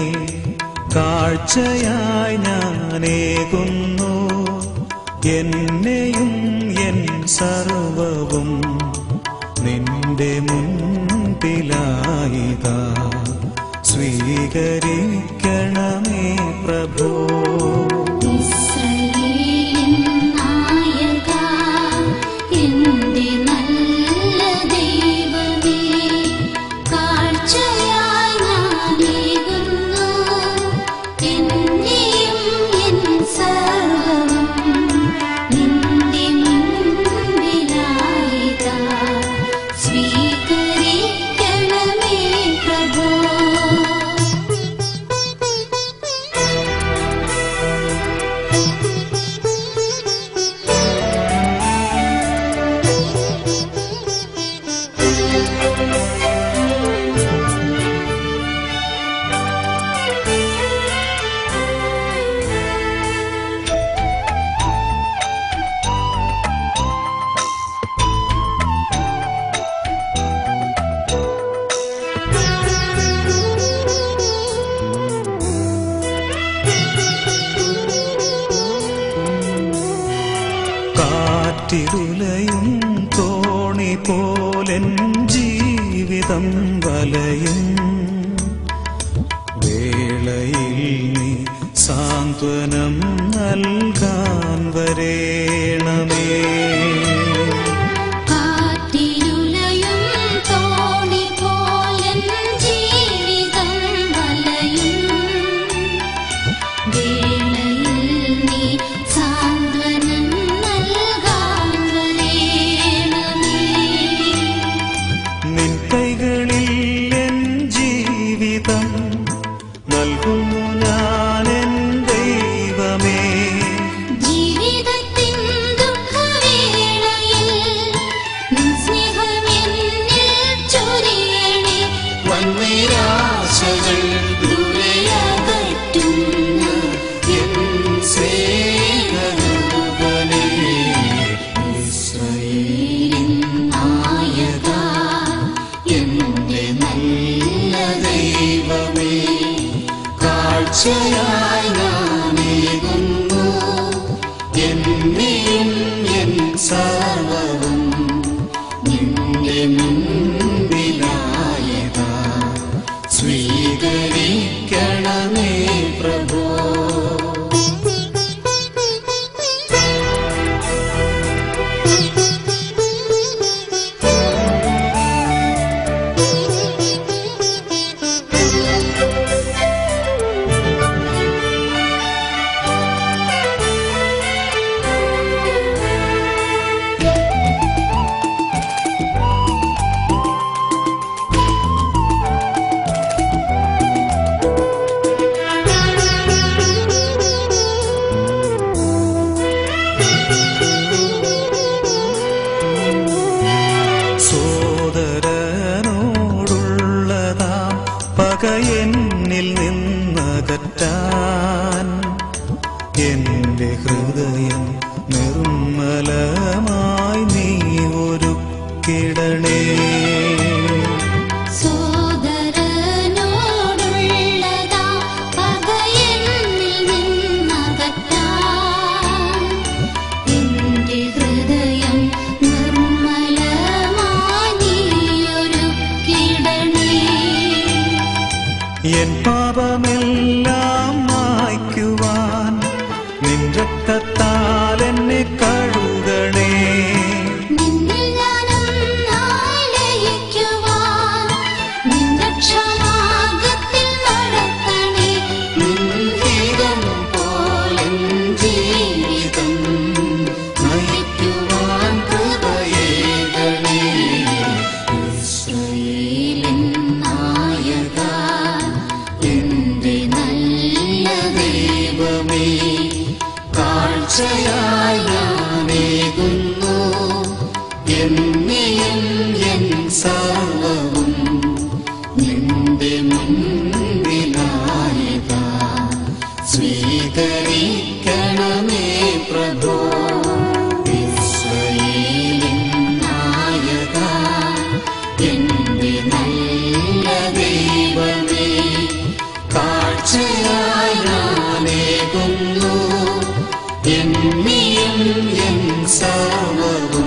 കാഴ്ചയായി ഞാനേകുന്നു എന്നെയും എൻ സർവവും നിന്റെ മുൻപിലായിതാ സ്വീകരിക്കണമേ പ്രഭോ ഇസ്രായേലിൻ നായക എന്റെ നല്ല ദൈവമേ കാഴ്ചയായി ഞാനേകുന്നു എന്നെയും എൻ സർവ്വവും നിന്റെ മുൻപിലായിതാ സ്വീകരിക്കണമേ പ്രഭോ കാറ്റിരുലയും തോണി പോലെൻ ജീവിതം വലയും വേളയിൽ നീ സാന്ത്വനം നൽകാൻ വരേണമേ കാറ്റിലുലയും തോണി പോലൻ ജീവിതം വലയും വേളയിൽ നീ സാന്ത്വനം നൽകാൻ വരേണമേ നിൻ കൈകളിൽ എൻ ജീവിതം നൽകുന്നു ഞാൻ എൻ ദൈവമേ ജീവിതത്തിൻ ദുഃഖവേളയിൽ നിൻ സ്നേഹം എന്നിൽ ചൊരിയണേ വൻനിരാശകൾ ദൂരെയകറ്റുന്ന എൻ സ്നേഹരൂപനേ ഇസ്രായേലിൻ നായക എന്റെ നല്ല ദൈവമേ കാഴ്ചയായി ഞാനേകുന്നു എന്നെയും എൻ സർവവും നിന്റെ മുൻപിലായതാ സ്വീകരിക്കണമേ പ്രഭോ സോദരനോടുള്ളതാം പകയെന്നിൽ നിന്നകറ്റാൻ എന്റെ ഹൃദയം നിർമ്മലമായി നീ ഒരു കിടണേ സോദരനോടുള്ളതാ പകയെന്നിൽ നിന്നകറ്റാൻ എന്റെ ഹൃദയം നിർമ്മലമായി നീയൊരുക്കിടണേ എൻ പാപമെല്ലാം മായ്ക്കുവാൻ നിൻ രക്തത്താൽ എന്നെ കഴുകണേ നിന്നിൽ ഞാനൊന്നായി ലയിക്കുവാൻ നിൻ രക്ഷാമാർഗ്ഗത്തിൽ നടത്തണേ നിൻ ഹിതം പോലെൻ ജീവിതം നയിക്കുവാൻ കൃപയേകണേ ഇസ്രായേലിൻ നായക എന്റെ നല്ല ദൈവമേ കാഴ്ചയായി ഞാനേകുന്നു എന്നെയും എൻ സർവവും നിന്റെ മുൻപിലായതാ സ്വീകരിക്കണമേ പ്രഭോ ഇസ്രായേലിൻ നായക എന്റെ നല്ല ദൈവമേ കാഴ്ച എന്നിയും എൻ സർവവും